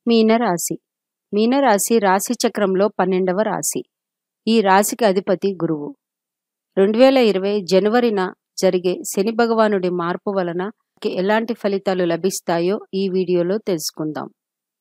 మీనరాశి మీనరాశి రాశి చక్రంలో పన్నెండవ రాశి ఈ రాశికి అధిపతి గురువు రెండు వేల ఇరవై జనవరిన జరిగే శని భగవానుడి మార్పు వలన ఎలాంటి ఫలితాలు లభిస్తాయో ఈ వీడియోలో తెలుసుకుందాం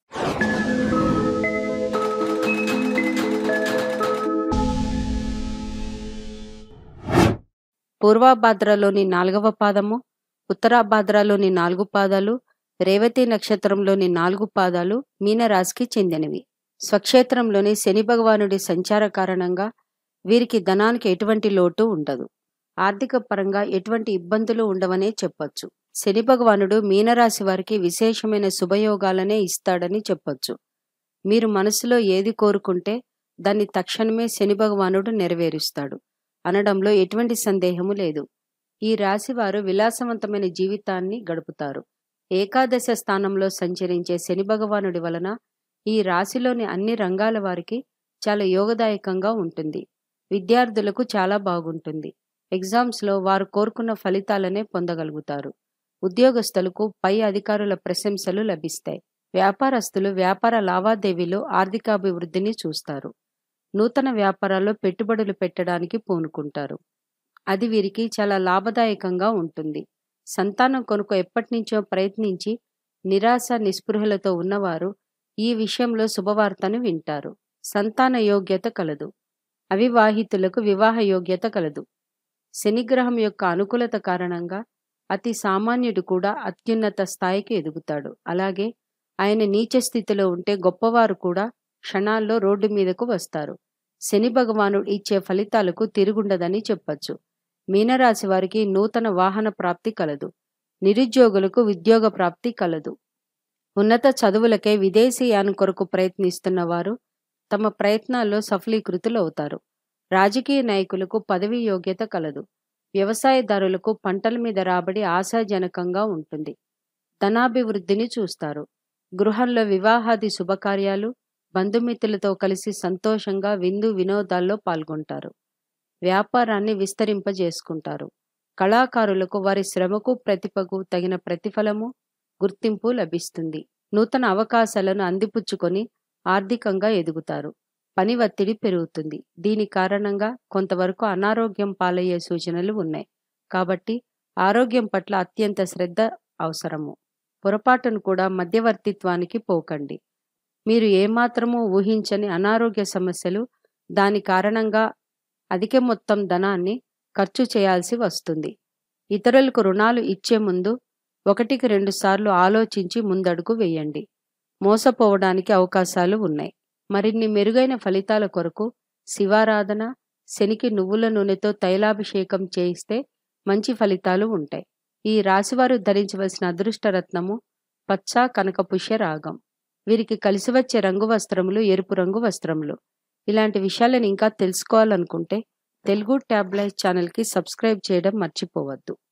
పూర్వభాద్రలోని నాలుగవ పాదము ఉత్తరాభాద్రలోని నాలుగు పాదాలు రేవతి నక్షత్రంలోని నాలుగు పాదాలు మీనరాశికి చెందినవి స్వక్షేత్రంలోని శని భగవానుడి సంచార కారణంగా వీరికి ధనానికి ఎటువంటి లోటు ఉండదు ఆర్థిక పరంగా ఎటువంటి ఇబ్బందులు ఉండవనే చెప్పొచ్చు శని భగవానుడు మీనరాశి వారికి విశేషమైన శుభయోగాలనే ఇస్తాడని చెప్పొచ్చు మీరు మనసులో ఏది కోరుకుంటే దాన్ని తక్షణమే శని భగవానుడు నెరవేరుస్తాడు అనడంలో ఎటువంటి సందేహము లేదు ఈ రాశి వారు విలాసవంతమైన జీవితాన్ని గడుపుతారు ఏకాదశ స్థానంలో సంచరించే శని భగవానుడి వలన ఈ రాశిలోని అన్ని రంగాల వారికి చాలా యోగదాయకంగా ఉంటుంది విద్యార్థులకు చాలా బాగుంటుంది ఎగ్జామ్స్లో వారు కోరుకున్న ఫలితాలనే పొందగలుగుతారు ఉద్యోగస్తులకు పై అధికారుల ప్రశంసలు లభిస్తాయి వ్యాపారస్తులు వ్యాపార లావాదేవీలో ఆర్థికాభివృద్ధిని చూస్తారు నూతన వ్యాపారాల్లో పెట్టుబడులు పెట్టడానికి పూనుకుంటారు అది వీరికి చాలా లాభదాయకంగా ఉంటుంది సంతానం కొనుక్కు ఎప్పటి నుంచో ప్రయత్నించి నిరాశ నిస్పృహలతో ఉన్నవారు ఈ విషయంలో శుభవార్తను వింటారు సంతాన యోగ్యత కలదు అవివాహితులకు వివాహ యోగ్యత కలదు శనిగ్రహం యొక్క అనుకూలత కారణంగా అతి సామాన్యుడు కూడా అత్యున్నత స్థాయికి ఎదుగుతాడు అలాగే ఆయన నీచ స్థితిలో ఉంటే గొప్పవారు కూడా క్షణాల్లో రోడ్డు మీదకు వస్తారు శని భగవానుడు ఇచ్చే ఫలితాలకు తిరుగుండదని చెప్పచ్చు మీనరాశి వారికి నూతన వాహన ప్రాప్తి కలదు నిరుద్యోగులకు ఉద్యోగ ప్రాప్తి కలదు ఉన్నత చదువులకై విదేశీయానం కొరకు ప్రయత్నిస్తున్న వారు తమ ప్రయత్నాల్లో సఫలీకృతులు అవుతారు రాజకీయ నాయకులకు పదవీ యోగ్యత కలదు వ్యవసాయదారులకు పంటల మీద రాబడి ఆశాజనకంగా ఉంటుంది ధనాభివృద్ధిని చూస్తారు గృహంలో వివాహాది శుభకార్యాలు బంధుమిత్రులతో కలిసి సంతోషంగా విందు వినోదాల్లో పాల్గొంటారు వ్యాపారాన్ని విస్తరింపజేసుకుంటారు కళాకారులకు వారి శ్రమకు ప్రతిభకు తగిన ప్రతిఫలము గుర్తింపు లభిస్తుంది నూతన అవకాశాలను అందిపుచ్చుకొని ఆర్థికంగా ఎదుగుతారు పని ఒత్తిడి పెరుగుతుంది దీని కారణంగా కొంతవరకు అనారోగ్యం పాలయ్యే సూచనలు ఉన్నాయి కాబట్టి ఆరోగ్యం పట్ల అత్యంత శ్రద్ధ అవసరము పొరపాటును కూడా మధ్యవర్తిత్వానికి పోకండి మీరు ఏమాత్రమూ ఊహించని అనారోగ్య సమస్యలు దాని కారణంగా అధిక మొత్తం ధనాన్ని ఖర్చు చేయాల్సి వస్తుంది ఇతరులకు రుణాలు ఇచ్చే ముందు ఒకటికి రెండు సార్లు ఆలోచించి ముందడుగు వేయండి మోసపోవడానికి అవకాశాలు ఉన్నాయి మరిన్ని మెరుగైన ఫలితాల కొరకు శివారాధన శనికి నువ్వుల నూనెతో తైలాభిషేకం చేయిస్తే మంచి ఫలితాలు ఉంటాయి ఈ రాశివారు ధరించవలసిన అదృష్టరత్నము పచ్చ కనకపుష్య రాగం వీరికి కలిసి వచ్చే రంగు వస్త్రములు ఎరుపు రంగు వస్త్రములు ఇలాంటి విషయాలను ఇంకా తెలుసుకోవాలనుకుంటే తెలుగు ట్యాబ్లైట్ ఛానల్కి సబ్స్క్రైబ్ చేయడం మర్చిపోవద్దు